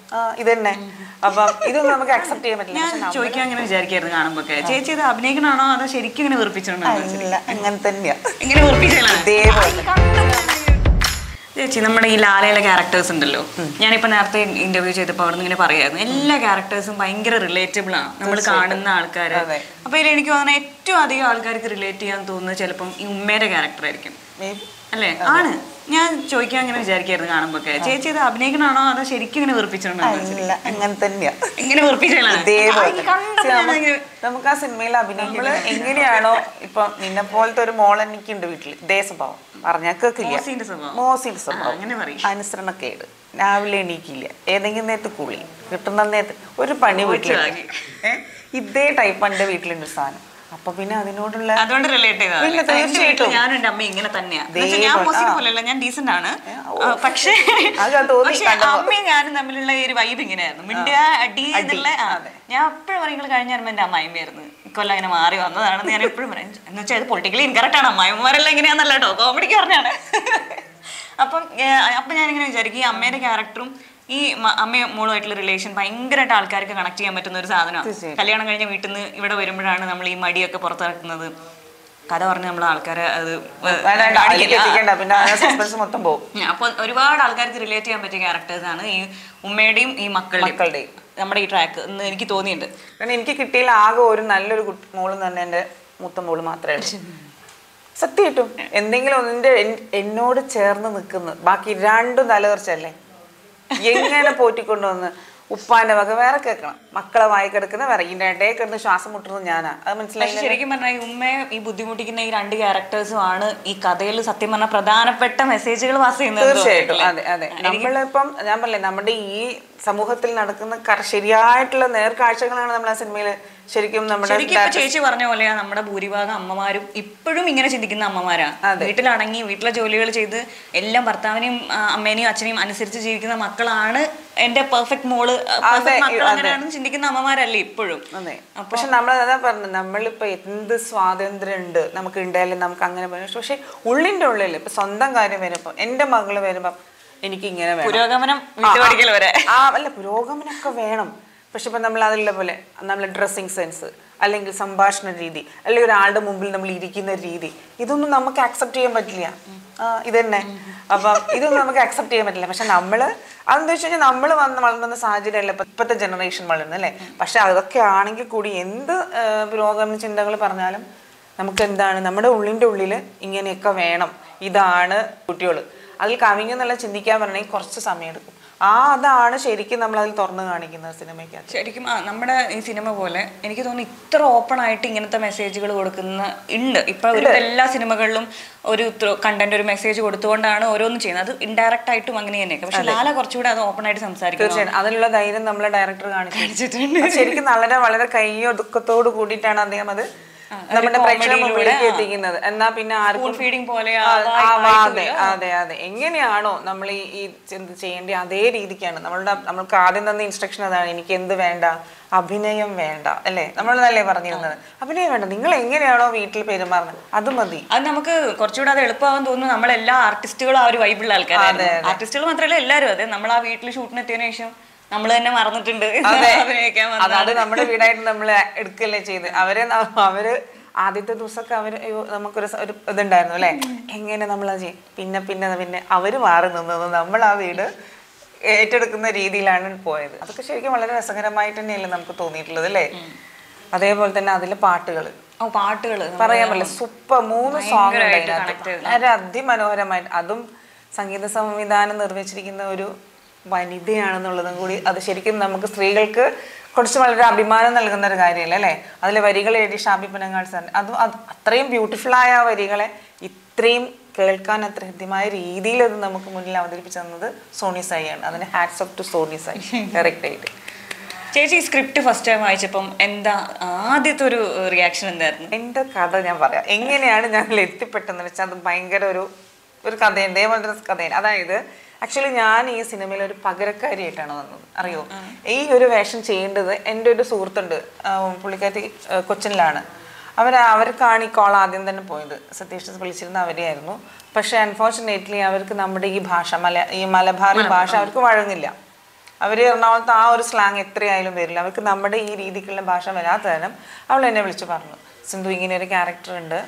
ആ, ഇത് തന്നെ അപ്പം ഇതൊന്നും നമുക്ക് അക്സെപ്റ്റ് ചെയ്യാൻ പറ്റില്ല ഞാൻ പക്ഷെ നമ്മ- ചോദിക്കാൻ അങ്ങനെ വിചാരിക്കായിരുന്നു കാണുമ്പോ ചേച്ചി ഇത് അഭിനയിക്കണാണോ അതോ ശരിക്കും ഇങ്ങനെ വെറുപ്പിച്ചിട്ടുണ്ടോ ഇല്ല അങ്ങനെ തന്നെയാ ഇങ്ങനെ വെറുപ്പിച്ചാണ് ഇതേപോലെ ചേച്ചി നമ്മുടെ ഈ ലാലയിലെ ക്യാരക്ടേഴ്സ് ഉണ്ടല്ലോ ഞാനിപ്പോ നേരത്തെ ഇന്റർവ്യൂ ചെയ്തപ്പോൾ അവിടെ നിന്ന് ഇങ്ങനെ പറയായിരുന്നു എല്ലാ ക്യാരക്ടേഴ്സും ഭയങ്കര റിലേറ്റബിൾ ആണ് നമ്മൾ കാണുന്ന ആൾക്കാർ അതെ. അപ്പൊ ഇതിൽ എനിക്ക് തോന്നുന്നത് ഏറ്റവും അധികം ആൾക്കാർക്ക് റിലേറ്റ് ചെയ്യാൻ തോന്നുന്നത് ചിലപ്പം ഈ ഉമ്മയുടെ ക്യാരക്ടർ ആയിരിക്കും Maybe. അല്ലേ ആണ് ഞാൻ ചോദിക്കാൻ അങ്ങനെ വിചാരിക്കായിരുന്നു കാണുമ്പോ ചേച്ചി ഇത് അഭിനയിക്കണാണോ അതോ ശരിക്കും ഇങ്ങനെ വെറുപ്പിച്ചിട്ടുണ്ടോ ഇല്ല അങ്ങനെ തന്നെയാ ഇങ്ങനെ വെറുപ്പിച്ചാണ് ഇതേപോലെ See, നമുക്ക് നമുക്ക് ആ സിനിമയിൽ അഭിനയിക്കുമ്പോൾ എങ്ങനെയാണോ ഇപ്പൊ നിന്നെ പോലത്തെ ഒരു മോൾ എനിക്കുണ്ട് വീട്ടിൽ ഇതേ സ്വഭാവം പറഞ്ഞാൽ കേൾക്കില്ല മോശിന്റെ സ്വഭാവം. മോശിന്റെ ആ, സ്വഭാവം അങ്ങനെ പറയും. അനുസരണക്കേട് രാവിലെ എണീക്കില്ല ഏതെങ്കിലും നേരത്ത് കുളി കിട്ടുന്ന നേരത്ത് ഒരു പണി വീട്ടിൽ വാങ്ങി. ഇതേ ടൈപ്പ് എൻ്റെ വീട്ടിലുണ്ട് സാധനം അപ്പൊ പിന്നെ അതിനോടുള്ള അതുകൊണ്ട് റിലേറ്റ് ചെയ്താ ഇല്ല, തീർച്ചയായിട്ടും. ഞാനും എന്റെ അമ്മ ഇങ്ങനെ തന്നെയാ ദേ എന്നുവെച്ചാ ഞാൻ പോലെ- മോശം ആ. പോലെയല്ല ഞാൻ ഡീസന്റ് ആണ് ഓ. ആ, പക്ഷേ അത് തോന്നി പക്ഷേ കണ്ടപ്പോ. അമ്മയും ഞാനും തമ്മിലുള്ള ഈ ഒരു വൈബ് ഇങ്ങനെയായിരുന്നു മിണ്ടുക അടി എന്നുള്ള ആ. അതെ. ഞാൻ എപ്പോഴും പറയും നിങ്ങൾ കഴിഞ്ഞ ജന്മം എന്റെ അമ്മായിമായിരുന്നു ഇക്കൊല്ലം അങ്ങനെ മാറി വന്നതാണെന്ന് ഞാൻ എപ്പോഴും പറയും എന്ന് വെച്ചാൽ ഇത് പൊളിറ്റിക്കലി ഇൻകറക്റ്റ് ആണ് അമ്മായിമാരെല്ലാം എങ്ങനെയാന്നല്ല കേട്ടോ കോമഡിക്ക് പറഞ്ഞാണ് അപ്പം ഏ, അപ്പൊ ഞാനിങ്ങനെ വിചാരിക്കും ഈ അമ്മയുടെ ക്യാരക്ടറും ഈ മ- അമ്മയും മോളുമായിട്ടുള്ള റിലേഷൻ ഭയങ്കരമായിട്ട് ആൾക്കാർക്ക് കണക്ട് ചെയ്യാൻ പറ്റുന്ന ഒരു സാധനമാണ് തീർച്ചയായും. കല്യാണം കഴിഞ്ഞ വീട്ടിൽ നിന്ന് ഇവിടെ വരുമ്പോഴാണ് നമ്മൾ ഈ മടിയൊക്കെ പുറത്തിറക്കുന്നത് കഥ പറഞ്ഞ് നമ്മൾ ആൾക്കാരെ അത് വേണ്ട, വേണ്ട, അതിലേക്ക് കാണിക്കില്ല. എത്തിക്കണ്ട പിന്നെ ആ സസ്പെൻസ് മൊത്തം പോകും അപ്പൊ ഒരുപാട് ആൾക്കാർക്ക് റിലേറ്റ് ചെയ്യാൻ പറ്റിയ ക്യാരക്ടേഴ്സ് ആണ് ഈ ഉമ്മയുടെയും ഈ മക്കളുടെയും മക്കളുടെയും. നമ്മുടെ ഈ ട്രാക്ക് എന്ന് എനിക്ക് തോന്നിയിട്ടുണ്ട് കാരണം എനിക്ക് കിട്ടിയില്ല ആകെ ഒരു നല്ലൊരു കുട്ടി മോള് തന്നെ എൻ്റെ മൂത്ത മോള് മാത്രമേ ഉള്ളൂ സത്യമായിട്ടും എന്തെങ്കിലും ഒന്നിന്റെ എൻ- എന്നോട് ചേർന്ന് നിൽക്കുന്നു ബാക്കി രണ്ടും തലതെറിച്ചല്ലേ എങ്ങനെ പോറ്റിക്കൊണ്ടുവന്ന് ഉപ്പാന്റെ വക വേറെ കേൾക്കണം മക്കളെ വായി കിടക്കുന്ന വേറെ ഇതിന്റെ ഇടയിൽ കിടന്ന് ശ്വാസം മുട്ടുന്നത് ഞാനാ അത് പക്ഷെ മനസ്സിലായില്ല ശരിക്കും പറഞ്ഞാൽ ഈ ഉമ്മയെ ഈ ബുദ്ധിമുട്ടിക്കുന്ന ഈ രണ്ട് ക്യാരക്ടേഴ്സും ആണ് ഈ കഥയിൽ സത്യം പറഞ്ഞാൽ പ്രധാനപ്പെട്ട മെസ്സേജുകൾ പാസ് ചെയ്യുന്നത് തീർച്ചയായിട്ടും അതെ അതെ നമ്മളിപ്പം ഞാൻ പറഞ്ഞില്ലേ നമ്മുടെ ഈ സമൂഹത്തിൽ നടക്കുന്ന കറ- ശരിയായിട്ടുള്ള നേർക്കാഴ്ചകളാണ് നമ്മൾ ആ സിനിമയിൽ ശരിക്കും നമ്മുടെ ശരിക്കും ഇപ്പൊ ചേച്ചി പറഞ്ഞ പോലെയാ നമ്മുടെ ഭൂരിഭാഗം അമ്മമാരും ഇപ്പോഴും ഇങ്ങനെ ചിന്തിക്കുന്ന അമ്മമാരാ വീട്ടിലടങ്ങി വീട്ടിലെ ജോലികൾ ചെയ്ത് എല്ലാം ഭർത്താവിനെയും ആ, അമ്മേനെയും അച്ഛനെയും അനുസരിച്ച് ജീവിക്കുന്ന മക്കളാണ് എന്റെ പെർഫെക്റ്റ് മോള് പെർഫെക്റ്റ് മക്കൾ അങ്ങനെയാണെന്ന് ചിന്തിക്കുന്ന അമ്മമാരല്ലേ ഇപ്പോഴും അതെ പക്ഷെ നമ്മൾ അതാ പറഞ്ഞത് നമ്മളിപ്പോ എന്ത് സ്വാതന്ത്ര്യം ഉണ്ട് നമുക്ക് ഉണ്ടായാലും നമുക്ക് അങ്ങനെ പറയാം പക്ഷെ ഉള്ളിന്റെ ഉള്ളിൽ ഇപ്പൊ സ്വന്തം കാര്യം വരുമ്പോ എന്റെ മകള് വരുമ്പോ എനിക്ക് ഇങ്ങനെ വേണം പുരോഗമനം വിട്ടുപടിക്കൽ വരെ ആ അല്ല പുരോഗമനമൊക്കെ വേണം പക്ഷെ ഇപ്പൊ നമ്മൾ അതിലുള്ള പോലെ നമ്മളെ ഡ്രസ്സിങ് സെൻസ് അല്ലെങ്കിൽ സംഭാഷണ രീതി അല്ലെങ്കിൽ ഒരാളുടെ മുമ്പിൽ നമ്മൾ ഇരിക്കുന്ന രീതി ഇതൊന്നും നമുക്ക് അക്സെപ്റ്റ് ചെയ്യാൻ പറ്റില്ല ആ ഇത് തന്നെ അപ്പം ഇതൊന്നും നമുക്ക് അക്സെപ്റ്റ് ചെയ്യാൻ പറ്റില്ല പക്ഷെ നമ്മള് അതെന്താ വെച്ച് കഴിഞ്ഞാൽ നമ്മൾ വന്ന് വളർന്ന സാഹചര്യമല്ല ഇപ്പൊ ഇപ്പോഴത്തെ ജനറേഷൻ വളരുന്നത് അല്ലേ പക്ഷെ അതൊക്കെ ആണെങ്കിൽ കൂടി എന്ത് ആ, പുരോഗമന ചിന്തകൾ പറഞ്ഞാലും നമുക്ക് എന്താണ് നമ്മുടെ ഉള്ളിൻ്റെ ഉള്ളിൽ ഇങ്ങനെയൊക്കെ വേണം ഇതാണ് കുട്ടികൾ അതിൽ കവിഞ്ഞെന്നുള്ള ചിന്തിക്കാൻ പറഞ്ഞെങ്കിൽ കുറച്ച് സമയം എടുക്കും ആ അതാണ് ശരിക്കും നമ്മൾ അതിൽ തുറന്നു കാണിക്കുന്നത് സിനിമയ്ക്കകത്ത് ശരിക്കും ആ നമ്മുടെ ഈ സിനിമ പോലെ എനിക്ക് തോന്നുന്നു ഇത്ര ഓപ്പൺ ആയിട്ട് ഇങ്ങനത്തെ മെസ്സേജുകൾ കൊടുക്കുന്ന ഉണ്ട് ഇപ്പൊ ഒരു എല്ലാ സിനിമകളിലും ഒരു കണ്ടന്റ് ഒരു മെസ്സേജ് കൊടുത്തുകൊണ്ടാണ് ഓരോന്നും ചെയ്യുന്നത് അത് ഇൻഡയറക്റ്റ് ആയിട്ടും അങ്ങനെ തന്നെയൊക്കെ പക്ഷെ ലാല കുറച്ചുകൂടെ അത് ഓപ്പൺ ആയിട്ട് സംസാരിക്കുന്നു തീർച്ചയായും അതിനുള്ള ധൈര്യം നമ്മളെ ഡയറക്ടർ കാണിച്ചു അത് ശരിക്കും വളരെ വളരെ കയ്യൊതുക്കത്തോട് കൂടിയിട്ടാണ് അദ്ദേഹം അത് നമ്മുടെ പ്രേക്ഷകരുടെ മുമ്പിലേക്ക് എത്തിക്കുന്നത് എന്നാ പിന്നെ ആർക്കും ഫീഡിങ് പോലെ ആ, ആവാതെ അതെ അതെ എങ്ങനെയാണോ നമ്മൾ ഈ ഈ എന്ത് ചെയ്യേണ്ടി അതേ രീതിക്കാണ് നമ്മളുടെ നമ്മൾക്ക് ആദ്യം തന്ന ഇൻസ്ട്രക്ഷൻ അതാണ് എനിക്ക് എന്ത് വേണ്ട അഭിനയം വേണ്ട അല്ലേ നമ്മളല്ലേ പറഞ്ഞിരുന്നത് അഭിനയം വേണ്ട നിങ്ങൾ എങ്ങനെയാണോ വീട്ടിൽ പെരുമാറുന്നത് അത് മതി അത് നമുക്ക് കുറച്ചുകൂടെ അത് എളുപ്പമാവാൻ തോന്നുന്നു നമ്മളെല്ലാ ആർട്ടിസ്റ്റുകളും ആ ഒരു വൈബിളുള്ള ആൾക്കാരാണ് ആർട്ടിസ്റ്റുകൾ മാത്രമല്ല എല്ലാവരും അതെ നമ്മൾ ആ വീട്ടിൽ ഷൂട്ടിന് എത്തിയതിനു ശേഷം നമ്മൾ തന്നെ മറന്നിട്ടുണ്ട് അഭിനയിക്കാൻ വന്നത്. അതാണ് നമ്മുടെ വീടായിട്ട് നമ്മൾ എടുക്കല്ലേ ചെയ്ത് അവരെ ന- അവര് ആദ്യത്തെ ദിവസമൊക്കെ അവര് അയ്യോ നമുക്കൊരു സ- ഒരു ഇതുണ്ടായിരുന്നു അല്ലെ എങ്ങനെ നമ്മൾ അത് ചെയ്യും പിന്നെ പിന്നെ പിന്നെ അവര് മാറി നിന്നത് നമ്മൾ ആ വീട് ഏറ്റെടുക്കുന്ന രീതിയിലാണ് പോയത് അതൊക്കെ ശരിക്കും വളരെ രസകരമായിട്ട് തന്നെയല്ലേ നമുക്ക് തോന്നിയിട്ടുള്ളത് അല്ലേ അതേപോലെ തന്നെ അതിലെ പാട്ടുകൾ ഓ പാട്ടുകൾ പറയാൻ പറ്റില്ല സൂപ്പർ മൂന്ന് സോങ് ഉണ്ട് ഭയങ്കരമായിട്ട് അതിനകത്ത് connect വളരെ അതിമനോഹരമായിട്ട് അതും സംഗീത സംവിധാനം നിർവഹിച്ചിരിക്കുന്ന ഒരു വനിതയാണെന്നുള്ളതും കൂടി അത് ശരിക്കും നമുക്ക് സ്ത്രീകൾക്ക് കുറച്ച് വളരെ അഭിമാനം നൽകുന്ന ഒരു കാര്യമല്ലേ അല്ലേ അതിലെ വരികൾ എഴുതി ഷാബി പനങ്ങാൾ സാർ അതും അത് അത്രയും ബ്യൂട്ടിഫുൾ ആയ ആ വരികളെ ഇത്രയും കേൾക്കാൻ അത്ര ഹൃദ്യമായ രീതിയിൽ അത് നമുക്ക് മുന്നിൽ അവതരിപ്പിച്ചു തന്നത് സോണി സായിയാണ് അതിന് hats off to Soni Sai correct ആയിട്ട് ചേച്ചി സ്ക്രിപ്റ്റ് ഫസ്റ്റ് ടൈം വായിച്ചപ്പം എന്താ ആദ്യത്തെ ഒരു റിയാക്ഷൻ എന്തായിരുന്നു എൻ്റെ കഥ ഞാൻ പറയാം എങ്ങനെയാണ് ഞാൻ എത്തിപ്പെട്ടെന്ന് വെച്ചാൽ അത് ഭയങ്കര ഒരു ഒരു കഥയുണ്ട് ഇതേപോലത്തെ ഒരു കഥയാണ് അതായത് ആക്ച്വലി ഞാൻ ഈ സിനിമയിൽ ഒരു പകരക്കാരിയായിട്ടാണ് വന്നത് അറിയോ ഈ ഒരു വേഷം ചെയ്യേണ്ടത് എൻ്റെ ഒരു സുഹൃത്തുണ്ട് ആ, പുള്ളിക്കാരി ആ, കൊച്ചിനിലാണ് അവർ അവർക്കാണ് ഈ കോൾ ആദ്യം തന്നെ പോയത് സതീഷ് വിളിച്ചിരുന്ന അവരെയായിരുന്നു പക്ഷേ അൺഫോർച്ചുനേറ്റ്ലി അവർക്ക് നമ്മുടെ ഈ ഭാഷ മല ഈ മലബാറി ഭാഷ അവർക്ക് വഴങ്ങില്ല അവർ എറണാകുളത്ത് ആ ഒരു സ്ലാങ് എത്രയായാലും വരില്ല അവർക്ക് നമ്മുടെ ഈ രീതിക്കുള്ള ഭാഷ വരാത്ത തരം അവൾ എന്നെ വിളിച്ച് പറഞ്ഞു സിന്ധു ഇങ്ങനെ ഒരു ക്യാരക്ടർ ഉണ്ട്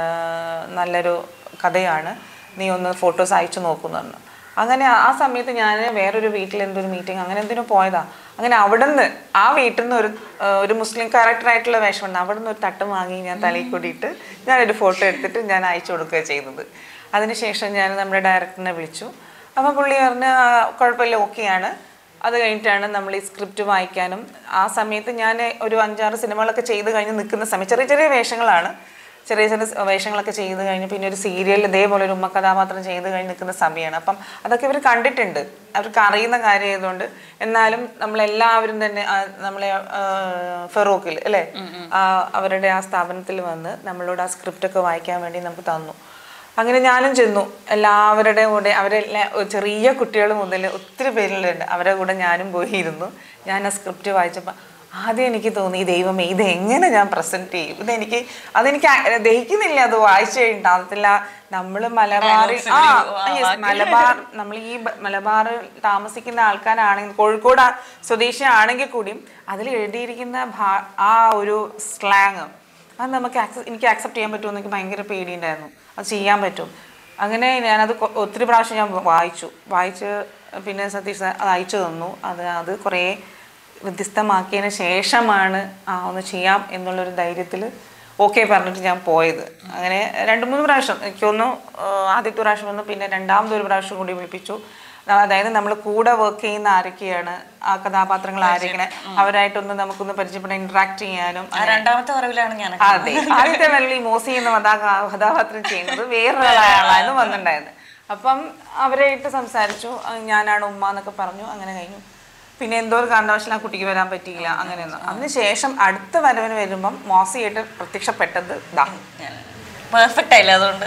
ആഹ് നല്ലൊരു കഥയാണ് നീ ഒന്ന് ഫോട്ടോസ് അയച്ചു നോക്കുന്നു പറഞ്ഞു അങ്ങനെ ആ- ആ സമയത്ത് ഞാൻ വേറൊരു വീട്ടിൽ എന്തൊരു മീറ്റിംഗ് അങ്ങനെ എന്തിനു പോയതാ അങ്ങനെ അവിടെ നിന്ന് ആ വീട്ടിൽ നിന്ന് ഒരു ആഹ് ഒരു മുസ്ലിം ക്യാരക്ടറായിട്ടുള്ള വേഷമുണ്ട് അവിടെ നിന്ന് ഒരു തട്ട് വാങ്ങി ഞാൻ തലയിൽ കൂടിയിട്ട് ഞാനൊരു ഫോട്ടോ എടുത്തിട്ട് ഞാൻ അയച്ചു കൊടുക്കുക ചെയ്തത് അതിനുശേഷം ഞാൻ നമ്മുടെ ഡയറക്ടറിനെ വിളിച്ചു അപ്പോൾ പുള്ളി പറഞ്ഞ കുഴപ്പമില്ല ഓക്കെയാണ് അത് കഴിഞ്ഞിട്ടാണ് നമ്മൾ ഈ സ്ക്രിപ്റ്റ് വായിക്കാനും ആ സമയത്ത് ഞാൻ ഒരു അഞ്ചാറ് സിനിമകളൊക്കെ ചെയ്ത് കഴിഞ്ഞ് നിൽക്കുന്ന സമയം ചെറിയ ചെറിയ വേഷങ്ങളാണ് ചെറിയ ചെറിയ സ് വേഷങ്ങളൊക്കെ ചെയ്ത് കഴിഞ്ഞ് പിന്നെ ഒരു സീരിയൽ ഇതേപോലെ ഒരു ഉമ്മ കഥാപാത്രം ചെയ്ത് കഴിഞ്ഞ് നിൽക്കുന്ന സമയമാണ് അപ്പം അതൊക്കെ ഇവർ കണ്ടിട്ടുണ്ട് അവർക്ക് അറിയുന്ന കാര്യം ആയതുകൊണ്ട് എന്നാലും നമ്മളെല്ലാവരും തന്നെ ആ, നമ്മളെ ആ, ഫെറൂഖിൽ അല്ലേ ആ, അവരുടെ ആ സ്ഥാപനത്തിൽ വന്ന് നമ്മളോട് ആ സ്ക്രിപ്റ്റൊക്കെ വായിക്കാൻ വേണ്ടി നമുക്ക് തന്നു അങ്ങനെ ഞാനും ചെന്നു എല്ലാവരുടെ കൂടെ അവരെല്ലാം ചെറിയ കുട്ടികൾ മുതൽ ഒത്തിരി പേരിലുണ്ട് അവരുടെ കൂടെ ഞാനും പോയിരുന്നു ഞാൻ ആ സ്ക്രിപ്റ്റ് വായിച്ചപ്പോൾ ആദ്യം എനിക്ക് തോന്നി ദൈവമേ ഇത് എങ്ങനെ ഞാൻ പ്രസന്റ് ചെയ്യും ഇതെനിക്ക് അതെനിക്ക് ആ- ദഹിക്കുന്നില്ല അത് വായിച്ചു കഴിഞ്ഞിട്ടാകത്തില്ല നമ്മൾ മലബാറി ആ yes, മലബാർ നമ്മൾ ഈ ബ- മലബാർ താമസിക്കുന്ന ആൾക്കാരാണെങ്കിൽ കോഴിക്കോട് ആ- സ്വദേശി ആണെങ്കിൽ കൂടിയും അതിൽ എഴുതിയിരിക്കുന്ന ഭാ- ആ ഒരു സ്ലാങ് അത് നമുക്ക് ആക്സസ് എനിക്ക് ആക്സെപ്റ്റ് ചെയ്യാൻ പറ്റുമോ എനിക്ക് ഭയങ്കര പേടിയുണ്ടായിരുന്നു അത് ചെയ്യാൻ പറ്റും അങ്ങനെ ഞാനത് കൊ- ഒത്തിരി പ്രാവശ്യം ഞാൻ വായിച്ചു വായിച്ച് പിന്നെ സതീഷ് സാർ അത് അയച്ചു തന്നു അത് അത് കുറേ വ്യത്യസ്തമാക്കിയതിന് ശേഷമാണ് ആ ഒന്ന് ചെയ്യാം എന്നുള്ളൊരു ധൈര്യത്തിൽ ഓക്കെ പറഞ്ഞിട്ട് ഞാൻ പോയത് അങ്ങനെ രണ്ട് മൂന്ന് പ്രാവശ്യം എനിക്കൊന്ന് ആദ്യത്തെ പ്രാവശ്യം വന്നു പിന്നെ രണ്ടാമതൊരു പ്രാവശ്യം കൂടി വിളിപ്പിച്ചു അതായത് നമ്മൾ കൂടെ വർക്ക് ചെയ്യുന്ന ആരൊക്കെയാണ് ആ കഥാപാത്രങ്ങൾ ആരൊക്കെയാണ് അവരായിട്ടൊന്ന് നമുക്കൊന്ന് പരിചയപ്പെടാൻ ഇന്ററാക്ട് ചെയ്യാനും ആ രണ്ടാമത്തെ വരവിലാണ് ഞാൻ അതെ ആദ്യത്തെ വരൽ ഈ മോസി എന്ന കഥാ- കഥാപാത്രം ചെയ്യുന്നത് വേറൊരാളായിരുന്നു വന്നിട്ടുണ്ടായത് അപ്പം അവരായിട്ട് സംസാരിച്ചു ആ, ഞാനാണ് ഉമ്മ എന്നൊക്കെ പറഞ്ഞു അങ്ങനെ കഴിഞ്ഞു പിന്നെ എന്തോ ഒരു കാരണവശാൽ ആ കുട്ടിക്ക് വരാൻ പറ്റിയില്ല അങ്ങനെയൊന്നും അതിനുശേഷം അടുത്ത വരവിന് വരുമ്പം മോസിയായിട്ട് പ്രത്യക്ഷപ്പെട്ടത് ദാ പെർഫെക്റ്റ് ആയില്ല അതുകൊണ്ട്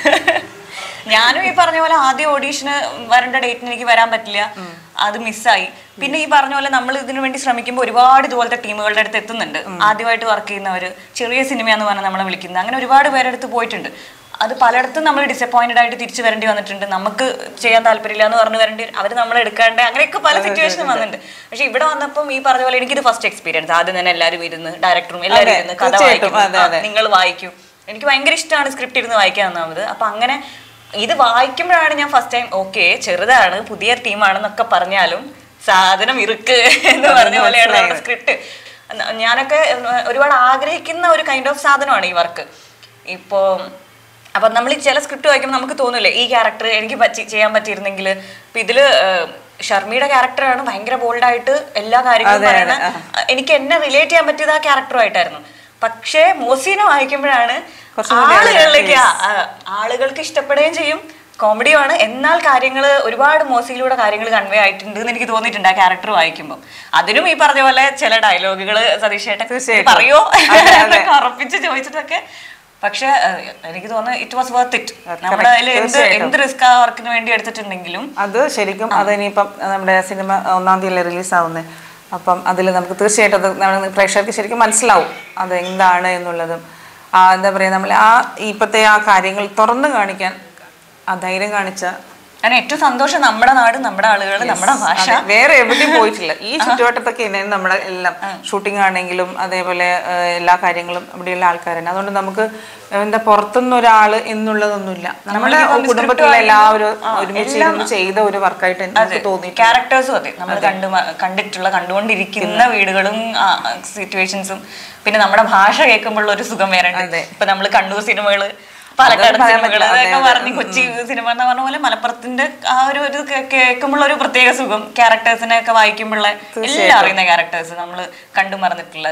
ഞാനും ഈ പറഞ്ഞ പോലെ ആദ്യ ഓഡീഷന് വരേണ്ട ഡേറ്റിന് എനിക്ക് വരാൻ പറ്റില്ല അത് മിസ്സായി പിന്നെ ഈ പറഞ്ഞ പോലെ നമ്മൾ ഇതിനു വേണ്ടി ശ്രമിക്കുമ്പോൾ ഒരുപാട് ഇതുപോലത്തെ ടീമുകളുടെ അടുത്ത് എത്തുന്നുണ്ട് ആദ്യമായിട്ട് വർക്ക് ചെയ്യുന്നവർ ചെറിയ സിനിമയാന്ന് പറഞ്ഞ് നമ്മളെ വിളിക്കുന്നത് അങ്ങനെ ഒരുപാട് പേരുടെ അടുത്ത് പോയിട്ടുണ്ട് അത് പലയിടത്തും നമ്മൾ ഡിസപ്പോയിന്റഡ് ആയിട്ട് തിരിച്ചു വരേണ്ടി വന്നിട്ടുണ്ട് നമുക്ക് ചെയ്യാൻ താല്പര്യമില്ല എന്ന് പറഞ്ഞു വരേണ്ടി അവർ നമ്മളെ എടുക്കാണ്ട് അങ്ങനെയൊക്കെ പല സിറ്റുവേഷനും വന്നിട്ടുണ്ട് പക്ഷെ ഇവിടെ വന്നപ്പം ഈ പറഞ്ഞ പോലെ എനിക്കിത് ഫസ്റ്റ് എക്സ്പീരിയൻസ് ആദ്യം തന്നെ എല്ലാവരും ഇരുന്ന് ഡയറക്ടറും എല്ലാവരും അതെ, ഇരുന്ന് കഥ തീർച്ചയായിട്ടും, വായിക്കും അതെ, അതെ. നിങ്ങൾ വായിക്കും എനിക്ക് ഭയങ്കര ഇഷ്ടമാണ് സ്ക്രിപ്റ്റ് ഇരുന്ന് വായിക്കാൻ ഒന്നാമത് അപ്പൊ അങ്ങനെ ഇത് വായിക്കുമ്പോഴാണ് ഞാൻ ഫസ്റ്റ് ടൈം ഓക്കെ ചെറുതാണ് പുതിയ ടീമാണെന്നൊക്കെ പറഞ്ഞാലും സാധനം ഇറുക്ക് എന്ന് പറഞ്ഞ പോലെയാണ് നമ്മുടെ സ്ക്രിപ്റ്റ് ഞാനൊക്കെ ഉം, ഒരുപാട് ആഗ്രഹിക്കുന്ന ഒരു കൈൻഡ് ഓഫ് സാധനമാണ് ഈ വർക്ക് ഇപ്പോ അപ്പൊ നമ്മൾ ഈ ചില സ്ക്രിപ്റ്റ് വായിക്കുമ്പോൾ നമുക്ക് തോന്നില്ലേ ഈ ക്യാരക്ടർ എനിക്ക് പറ്റി ചെയ്യാൻ പറ്റിയിരുന്നെങ്കിൽ ഇപ്പൊ ഇതില് ഏഹ്, ഷർമിയുടെ ക്യാരക്ടറാണ് ഭയങ്കര ബോൾഡായിട്ട് എല്ലാ കാര്യങ്ങളും പറയുന്ന എനിക്ക് എന്നെ റിലേറ്റ് ചെയ്യാൻ പറ്റിയത് ആ ക്യാരക്ടറുമായിട്ടായിരുന്നു പക്ഷേ മോസീനെ വായിക്കുമ്പോഴാണ് ആളുകളിലേക്ക് ആ, ആ, ആളുകൾക്ക് ഇഷ്ടപ്പെടുകയും ചെയ്യും കോമഡിയുമാണ് എന്നാൽ കാര്യങ്ങൾ ഒരുപാട് മോസിയിലൂടെ കാര്യങ്ങൾ കൺവേ ആയിട്ടുണ്ട് എന്ന് എനിക്ക് തോന്നിയിട്ടുണ്ട് ആ ക്യാരക്ടർ വായിക്കുമ്പോൾ അതിനും ഈ പറഞ്ഞ പോലെ ചില ഡയലോഗുകൾ സതീഷ് ചേട്ടൻ തീർച്ചയായിട്ടും. പറയോ അതെ, അതെ. എന്നൊക്കെ ഉറപ്പിച്ച് ചോദിച്ചിട്ടൊക്കെ പക്ഷെ ഏഹ്, എനിക്ക് തോന്നുന്നു it was worth it Correct. നമ്മുടെ അതിൽ എന്ത് തീർച്ചയായിട്ടും. എന്ത് റിസ്ക് ആ വർക്കിന് വേണ്ടി എടുത്തിട്ടുണ്ടെങ്കിലും അത് ശരിക്കും അത് ഇനിയിപ്പം നമ്മുടെ സിനിമ ഒന്നാം തീയതി റിലീസ് ആവുന്നത് അപ്പം അതിൽ നമുക്ക് തീർച്ചയായിട്ടും അത് നമ്മൾ പ്രേക്ഷകർക്ക് ശരിക്കും മനസ്സിലാവും അത് എന്താണ് എന്നുള്ളതും ആ എന്താ പറയുക നമ്മൾ ആ ഇപ്പോഴത്തെ ആ കാര്യങ്ങൾ തുറന്നു കാണിക്കാൻ ആ ധൈര്യം കാണിച്ച കാരണം ഏറ്റവും സന്തോഷം നമ്മുടെ നാട് നമ്മുടെ ആളുകൾ നമ്മുടെ ഭാഷ അതെ, വേറെ എവിടെയും പോയിട്ടില്ല ഈ ചുറ്റുവട്ടത്തൊക്കെ തന്നെ നമ്മുടെ എല്ലാം ഷൂട്ടിംഗ് ആണെങ്കിലും അതേപോലെ ഏഹ്, എല്ലാ കാര്യങ്ങളും ഇവിടെയുള്ള ആൾക്കാരാണ് അതുകൊണ്ട് നമുക്ക് എന്താ പുറത്തുനിന്ന് ഒരാള് എന്നുള്ളതൊന്നുമില്ല നമ്മുടെ കുടുംബത്തിലെ എല്ലാവരും ഒരുമിച്ച് ഇരുന്ന് ചെയ്ത ഒരു വർക്കായിട്ട് എനിക്ക് തോന്നി ക്യാരക്ടേഴ്സും അതെ നമ്മൾ കണ്ടു മ- കണ്ടിട്ടുള്ള കണ്ടുകൊണ്ടിരിക്കുന്ന വീടുകളും സിറ്റുവേഷൻസും പിന്നെ നമ്മുടെ ഭാഷ കേൾക്കുമ്പോഴുള്ള ഒരു സുഖം വേറെ ഉണ്ട് ഇപ്പൊ നമ്മൾ കണ്ണൂർ സിനിമകള് പാലക്കാട് പറയാൻ സിനിമകള് പറ്റില്ല. അതൊക്കെ പറഞ്ഞ് കൊച്ചി സിനിമ എന്ന് പറഞ്ഞ പോലെ മലപ്പുറത്തിന്റെ ആ ഒരു ഇത് കേൾക്കുമ്പോൾ ഒരു പ്രത്യേക സുഖം ക്യാരക്ടേഴ്സിനെ ഒക്കെ വായിക്കുമ്പോഴുള്ള എല്ലാം അറിയുന്ന ക്യാരക്ടേഴ്സ് നമ്മൾ കണ്ടു മറന്നിട്ടുള്ള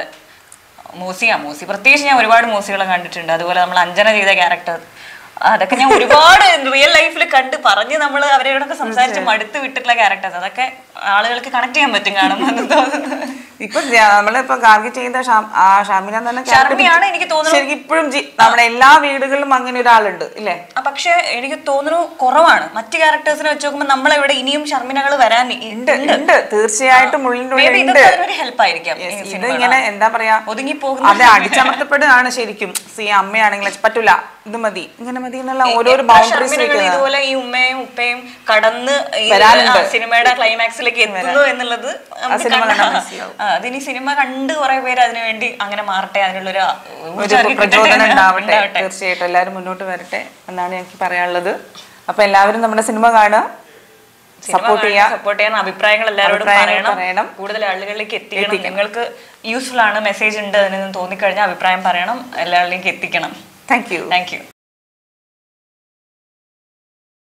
മൂസിയാ മൂസി പ്രത്യേകിച്ച് ഞാൻ ഒരുപാട് മൂസികളെ കണ്ടിട്ടുണ്ട് അതുപോലെ നമ്മൾ അഞ്ജന ചെയ്ത ക്യാരക്ടർ അതൊക്കെ ഞാൻ ഒരുപാട് റിയൽ ലൈഫിൽ കണ്ട് പറഞ്ഞ് നമ്മൾ അവരോടൊക്കെ സംസാരിച്ച് മടുത്ത് വിട്ടിട്ടുള്ള ക്യാരക്ടേഴ്സ് അതൊക്കെ ആളുകൾക്ക് കണക്ട് ചെയ്യാൻ പറ്റും കാണുമ്പോൾ എന്ന് തോന്നുന്നു ഇപ്പൊ ഞാ- നമ്മളിപ്പോ ഗാർഗി ചെയ്ത ഷാം- ആ ഷാമിന എന്ന് പറഞ്ഞ character ഷർമിയാണ് എനിക്ക് തോന്നുന്നു ശരിക്കും ഇപ്പോഴും ജി- നമ്മുടെ എല്ലാ വീടുകളിലും അങ്ങനെ ഒരാളുണ്ട് ഇല്ലേ ആ, പക്ഷേ എനിക്ക് തോന്നുന്നു കുറവാണ് മറ്റ് ക്യാരക്ടേഴ്സിനെ വെച്ച് നോക്കുമ്പോൾ നമ്മളെവിടെ ഇനിയും ഷർമിനകൾ വരാൻ ഉണ്ട് ഉണ്ട് തീർച്ചയായിട്ടും ഉള്ളിൻ്റെ Maybe ഉള്ളിൽ ഇതൊക്കെ ഉണ്ട് അതിനൊരു ഹെൽപ്പ് ആയിരിക്കാം ഈ ഇത് സിനിമകൾ. ഇങ്ങനെ എന്താ പറയാ ഒതുങ്ങി പോകുന്ന അത് അടിച്ചമർത്തപ്പെടുകയാണ് ശരിക്കും സി അമ്മയാണെങ്കിൽ പറ്റൂല ഇത് മതി ഇങ്ങനെ മതി എന്നുള്ള ഓരോരോ ആ ബൗണ്ടറീസ് ഷർമിനകൾ ഇതുപോലെ ഈ ഉമ്മയും ഉപ്പയും കടന്ന് ഈ വരാനുണ്ട്. ആ, സിനിമയുടെ ക്ലൈമാക്സിലേക്ക് ആളുകളിലേക്ക് എത്തുന്നു എന്നുള്ളത് നമുക്ക് സിനിമ കണ്ടാ- കണ്ടാൽ മനസ്സിലാവും. ആ, അതിനി സിനിമ കണ്ട് കുറെ പേര് അതിനു വേണ്ടി അങ്ങനെ മാറട്ടെ അതിനുള്ളൊരു ഒരു ഊർജ്ജം അവർക്ക് കിട്ടട്ടെ പ്രചോദനം എന്ന് ഉണ്ടാവട്ടെ ഉണ്ടാവട്ടെ. തീർച്ചയായിട്ടും എല്ലാവരും മുന്നോട്ട് വരട്ടെ എന്നാണ് എനിക്ക് പറയാനുള്ളത് അപ്പൊ എല്ലാവരും നമ്മുടെ സിനിമ കാണുക സപ്പോർട്ട് ചെയ്യുക സപ്പോർട്ട് ചെയ്യാൻ അഭിപ്രായങ്ങൾ എല്ലാവരോടും അഭിപ്രായങ്ങൾ പറയണം പറയണം. കൂടുതൽ ആളുകളിലേക്ക് എത്തിക്കണം നിങ്ങൾക്ക് യൂസ്ഫുൾ ആണ് മെസ്സേജ് ഉണ്ട് അതിനെന്ന് തോന്നിക്കഴിഞ്ഞാൽ അഭിപ്രായം പറയണം എല്ലാവരിലേക്ക് എത്തിക്കണം താങ്ക് യു താങ്ക് യു